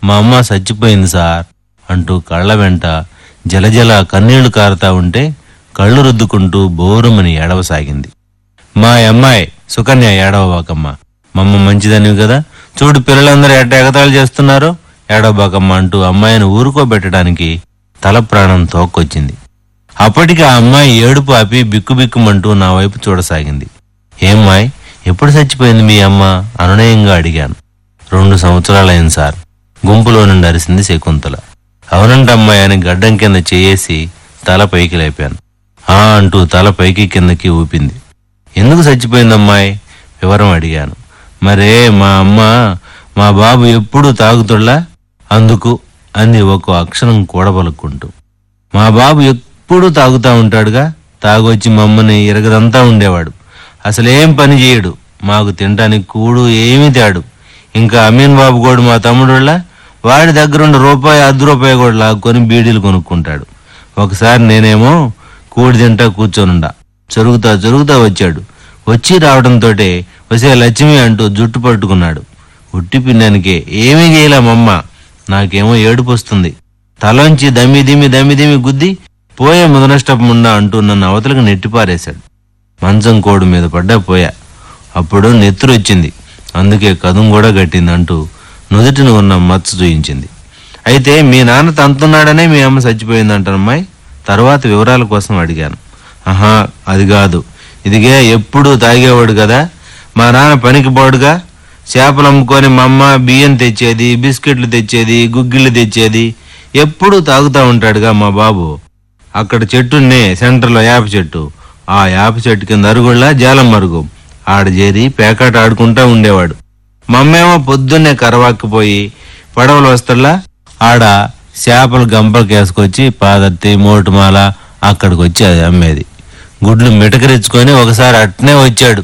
మా అమ్మ చచ్చిపోయింది సార్ అంటూ కళ్ళ వెంట జలజల కన్నీళ్లు కారుతా ఉంటే కళ్ళు రుద్దుకుంటూ బోరుమని ఏడవసాగింది మా అమ్మాయి సుకన్య ఏడవబాకమ్మ మమ్మ మంచిదనివి కదా చూడు పిల్లలందరూ ఎట్ట ఎగతాళి చేస్తున్నారో ఏడవబాకమ్మ అంటూ అమ్మాయిని ఊరుకోబెట్టడానికి తల ప్రాణం తోక్కొచ్చింది అప్పటికి ఆ అమ్మాయి ఏడుపు ఆపి బిక్కుబిక్కుమంటూ నా వైపు చూడసాగింది ఏమ్మాయ్ ఎప్పుడు చచ్చిపోయింది మీ అమ్మ అనునయంగా అడిగాను రెండు సంవత్సరాలైంది సార్ గుంపులో నుండి అరిసింది శకుంతల అవునంట అమ్మాయి అని గడ్డం కింద చేయేసి తల పైకి లేపాను ఆ అంటూ తల పైకి కిందకి ఊపింది ఎందుకు చచ్చిపోయింది అమ్మాయి వివరం అడిగాను మరే మా అమ్మ మా బాబు ఎప్పుడు తాగుతుళ్ళా అందుకు అంది ఒక అక్షరం కూడబలుక్కుంటూ మా బాబు ఎప్పుడూ తాగుతా ఉంటాడుగా తాగొచ్చి మమ్మల్ని ఇరగదంతా ఉండేవాడు అసలేం పని చేయడు మాకు తినటానికి కూడు ఏమీ తేడు ఇంకా అమీన్ బాబు కూడా మా తమ్ముడుళ్ళ వాడి దగ్గరుండి రూపాయి అర్ధ రూపాయి కూడా లాక్కొని బీడీలు కొనుక్కుంటాడు ఒకసారి నేనేమో కూడి తింటా కూర్చొనుండా జరుగుతా జరుగుతా వచ్చాడు వచ్చి రావడంతోటే వసే లక్ష్మి అంటూ జుట్టు పట్టుకున్నాడు ఉట్టి పిండానికి ఏమీ చేయలేమమ్మ నాకేమో ఏడుపు వస్తుంది తలోంచి దమ్మి దిమ్మి దమ్మి దిమ్మి గుద్ది పోయే ముదనష్టపు ముండా అంటూ నన్ను అవతలకు నెట్టిపారేశాడు మంచం కోడు మీద పడ్డా పోయా అప్పుడు నెత్తురు వచ్చింది అందుకే కదుం కూడా కట్టింది అంటూ నుదుటిని ఉన్న మచ్చ చూయించింది అయితే మీ నాన్న తంతున్నాడనే మీ అమ్మ చచ్చిపోయిందంటారమ్మాయి తర్వాత వివరాల కోసం అడిగాను ఆహా అది కాదు ఇదిగే ఎప్పుడూ తాగేవాడు కదా మా నాన్న పనికి పోడుగా చేపలు అమ్ముకొని మా అమ్మ బియ్యం తెచ్చేది బిస్కెట్లు తెచ్చేది గుగ్గిళ్ళు తెచ్చేది ఎప్పుడూ తాగుతా ఉంటాడుగా మా బాబు అక్కడ చెట్టున్నే సెంటర్లో యాప చెట్టు ఆ యాప చెట్టు కింద అరుగుళ్ళ జాలం మరుగు ఆడ చేరి పేకాట ఆడుకుంటా ఉండేవాడు మమ్మేమో పొద్దున్నే కరవాక్కిపోయి పడవలు వస్తల్లా ఆడ చేపలు గంపలకి వేసుకొచ్చి పాదర్తి మోటుమాల అక్కడికి వచ్చి అది అమ్మేది గుడ్లు మిటకరించుకొని ఒకసారి అట్నే వచ్చాడు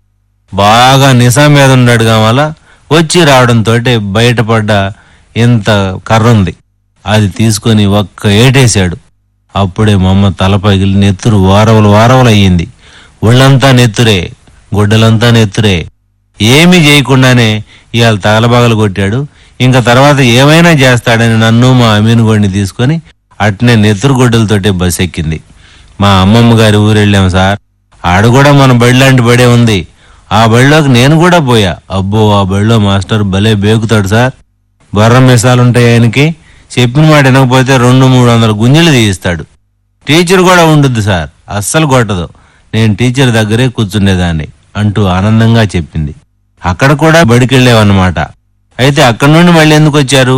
బాగా నిశా మీద ఉన్నాడు కావాల వచ్చి రావడంతో బయటపడ్డ ఇంత కర్ర ఉంది అది తీసుకొని ఒక్క ఏటేశాడు అప్పుడే మా అమ్మ తల పగిలి నెత్తురు వారవలు వారవలు అయ్యింది ఒళ్ళంతా నెత్తురే గుడ్డలంతా నెత్తురే ఏమీ చేయకుండానే ఇవాళ తగలబగలు కొట్టాడు ఇంకా తర్వాత ఏమైనా చేస్తాడని నన్ను మా అమీనుగోడిని తీసుకొని అట్నే నెత్తురు గుడ్డలతోటే బస్ ఎక్కింది మా అమ్మమ్మ గారి ఊరెళ్ళాం సార్ ఆడ కూడా మన బడిలాంటి బడే ఉంది ఆ బడిలోకి నేను కూడా పోయా అబ్బో ఆ బడిలో మాస్టర్ భలే బేకుతాడు సార్ బొర్రం మీసాలుంటాయి ఆయనకి చెప్పిన మాట వినకపోతే రెండు మూడు వందల గుంజలు తీయిస్తాడు టీచర్ కూడా ఉండదు సార్ అస్సలు కొట్టదు నేను టీచర్ దగ్గరే కూర్చునేదాన్ని అంటూ ఆనందంగా చెప్పింది అక్కడ కూడా బడికెళ్ళావన్నమాట అయితే అక్కడి నుండి మళ్ళీ ఎందుకు వచ్చారు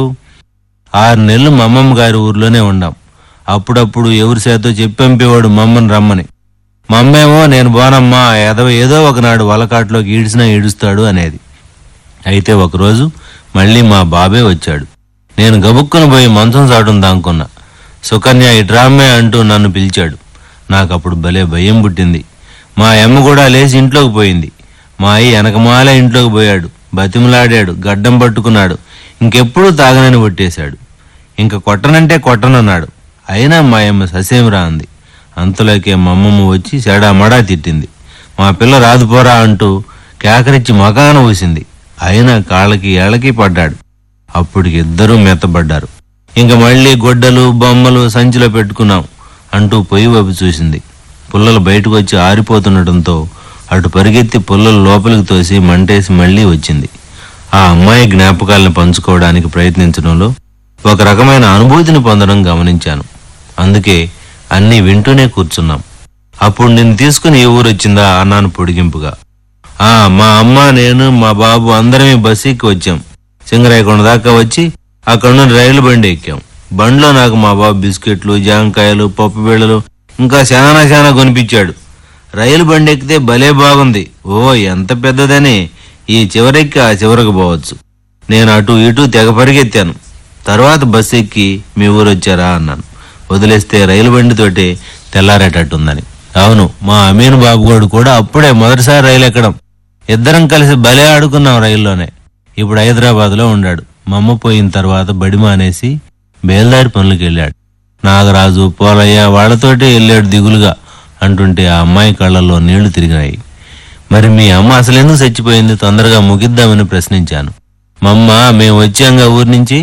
ఆరు నెలలు మా అమ్మమ్మ గారి ఊర్లోనే ఉండాం అప్పుడప్పుడు ఎవరి చేతో చెప్పంపేవాడు మమ్మని రమ్మని మా అమ్మేమో నేను బోనమ్మా ఎదవ ఏదో ఒకనాడు వలకాట్లోకి ఈడ్చినా ఈడుస్తాడు అనేది అయితే ఒకరోజు మళ్ళీ మా బాబే వచ్చాడు నేను గబుక్కున పోయి మంచం చాటును దాంకున్నా సుకన్య ఇట్రామ్మే అంటూ నన్ను పిలిచాడు నాకు అప్పుడు భలే భయం పుట్టింది మా అమ్మ కూడా లేచి ఇంట్లోకి పోయింది మా అయ్యి వెనకమాల ఇంట్లోకి పోయాడు బతిమలాడాడు గడ్డం పట్టుకున్నాడు ఇంకెప్పుడూ తాగనని కొట్టేశాడు ఇంక కొట్టనంటే కొట్టనన్నాడు అయినా మా అమ్మ ససేమిరా అంది అంతలోకే మా అమ్మమ్మ వచ్చి సెడామడా తిట్టింది మా పిల్ల రాదుపోరా అంటూ కేకరిచ్చి మకాన ఊసింది అయినా కాళ్ళకి ఏళ్ళకి పడ్డాడు అప్పటికి ఇద్దరూ మెత్తబడ్డారు ఇంక మళ్ళీ గొడ్డలు బొమ్మలు సంచిలో పెట్టుకున్నాం అంటూ పొయ్యి వైపు చూసింది పుల్లలు బయటకు వచ్చి ఆరిపోతుండటంతో అటు పరిగెత్తి పుల్లలు లోపలికి తోసి మంటేసి మళ్ళీ వచ్చింది ఆ అమ్మాయి జ్ఞాపకాలను పంచుకోవడానికి ప్రయత్నించడంలో ఒక రకమైన అనుభూతిని పొందడం గమనించాను అందుకే అన్నీ వింటూనే కూర్చున్నాం అప్పుడు నిన్ను తీసుకుని ఏ ఊరు వచ్చిందా అన్నాను పొడిగింపుగా ఆ మా అమ్మ నేను మా బాబు అందరమే బస్సు ఎక్కి వచ్చాం సింగరాయకొండ దాకా వచ్చి అక్కడ నుండి రైలు బండి ఎక్కాం బండిలో నాకు మా బాబు బిస్కెట్లు జాంకాయలు పప్పు బిళ్ళలు ఇంకా చాలా చాలా కొనిపించాడు రైలు బండి ఎక్కితే భలే బాగుంది ఓ ఎంత పెద్దదని ఈ చివరెక్కి ఆ చివరకు పోవచ్చు నేను అటు ఇటు తెగ పరిగెత్తాను తర్వాత బస్సు ఎక్కి మీ ఊరు వచ్చారా అన్నాను వదిలేస్తే రైలు బండితోటి తెల్లారేటట్టుందని అవును మా అమీన్ బాబు గోడు కూడా అప్పుడే మొదటిసారి రైలు ఎక్కడం ఇద్దరం కలిసి భలే ఆడుకున్నాం రైల్లోనే ఇప్పుడు హైదరాబాద్లో ఉండాడు మా అమ్మ పోయిన తర్వాత బడి మానేసి బేల్దారి పనులకు వెళ్ళాడు నాగరాజు పోలయ్య వాళ్ళతోటి వెళ్ళాడు దిగులుగా అంటుంటే ఆ అమ్మాయి కళ్ళల్లో నీళ్లు తిరిగినాయి మరి మీ అమ్మ అసలెందుకు చచ్చిపోయింది తొందరగా ముగిద్దామని ప్రశ్నించాను మా అమ్మ మేము వచ్చాంగా ఊరి నుంచి